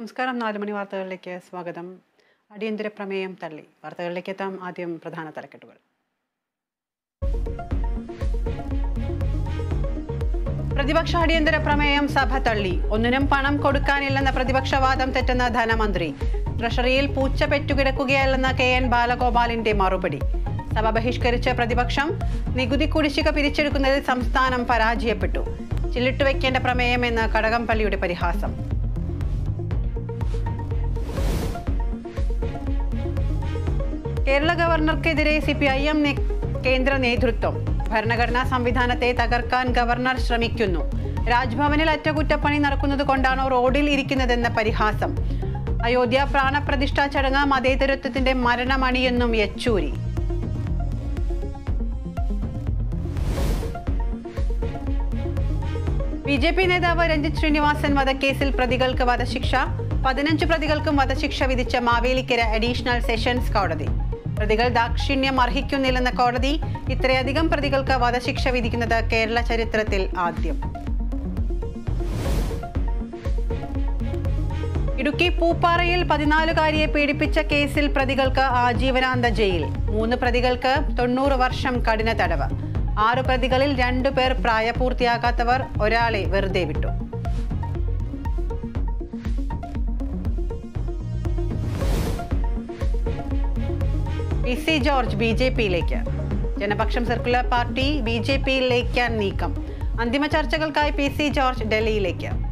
നമസ്കാരം നാലുമണി വാർത്തകളിലേക്ക് സ്വാഗതം അടിയന്തര പ്രമേയം തള്ളി വാർത്തകളിലേക്ക് എത്താം ആദ്യം പ്രധാന തലക്കെട്ടുകൾ പ്രതിപക്ഷ അടിയന്തര പ്രമേയം സഭ തള്ളി ഒന്നിനും പണം കൊടുക്കാനില്ലെന്ന പ്രതിപക്ഷവാദം തെറ്റുന്ന ധനമന്ത്രി ട്രഷറിയിൽ പൂച്ച പെറ്റുകിടക്കുകയല്ലെന്ന കെ എൻ ബാലഗോപാലിന്റെ മറുപടി സഭ ബഹിഷ്കരിച്ച പ്രതിപക്ഷം നികുതി കുടിശ്ശിക പിരിച്ചെടുക്കുന്നതിൽ സംസ്ഥാനം പരാജയപ്പെട്ടു ചില്ലിട്ടുവെക്കേണ്ട പ്രമേയമെന്ന് കടകംപള്ളിയുടെ പരിഹാസം കേരള ഗവർണർക്കെതിരെ സി പി ഐ എം കേന്ദ്ര നേതൃത്വം ഭരണഘടനാ സംവിധാനത്തെ തകർക്കാൻ ഗവർണർ ശ്രമിക്കുന്നു രാജ്ഭവനിൽ അറ്റകുറ്റപ്പണി നടക്കുന്നത് കൊണ്ടാണോ റോഡിൽ ഇരിക്കുന്നതെന്ന പരിഹാസം അയോധ്യ പ്രാണപ്രതിഷ്ഠാ ചടങ്ങ് മതേതരത്വത്തിന്റെ മരണമണിയെന്നും യെച്ചൂരി ബി ജെ പി നേതാവ് രഞ്ജിത് ശ്രീനിവാസൻ വധക്കേസിൽ പ്രതികൾക്ക് വധശിക്ഷ പതിനഞ്ച് പ്രതികൾക്കും വധശിക്ഷ വിധിച്ച മാവേലിക്കര അഡീഷണൽ സെഷൻസ് കോടതി പ്രതികൾ ദാക്ഷിണ്യം അർഹിക്കുന്നില്ലെന്ന കോടതി ഇത്രയധികം പ്രതികൾക്ക് വധശിക്ഷ വിധിക്കുന്നത് കേരള ചരിത്രത്തിൽ ആദ്യം ഇടുക്കി പൂപ്പാറയിൽ പതിനാലുകാരിയെ പീഡിപ്പിച്ച കേസിൽ പ്രതികൾക്ക് ആജീവനാന്ത ജയിൽ മൂന്ന് പ്രതികൾക്ക് തൊണ്ണൂറ് വർഷം കഠിന തടവ് ആറ് പ്രതികളിൽ രണ്ടു പേർ പ്രായപൂർത്തിയാകാത്തവർ ഒരാളെ വെറുതെ വിട്ടു P C George B J പിയിലേക്ക് Janapaksham secular party B J പിയിലേക്കാൻ നീക്കം അന്തിമ ചർച്ചകൾക്കായി പി സി ജോർജ് ഡൽഹിയിലേക്ക്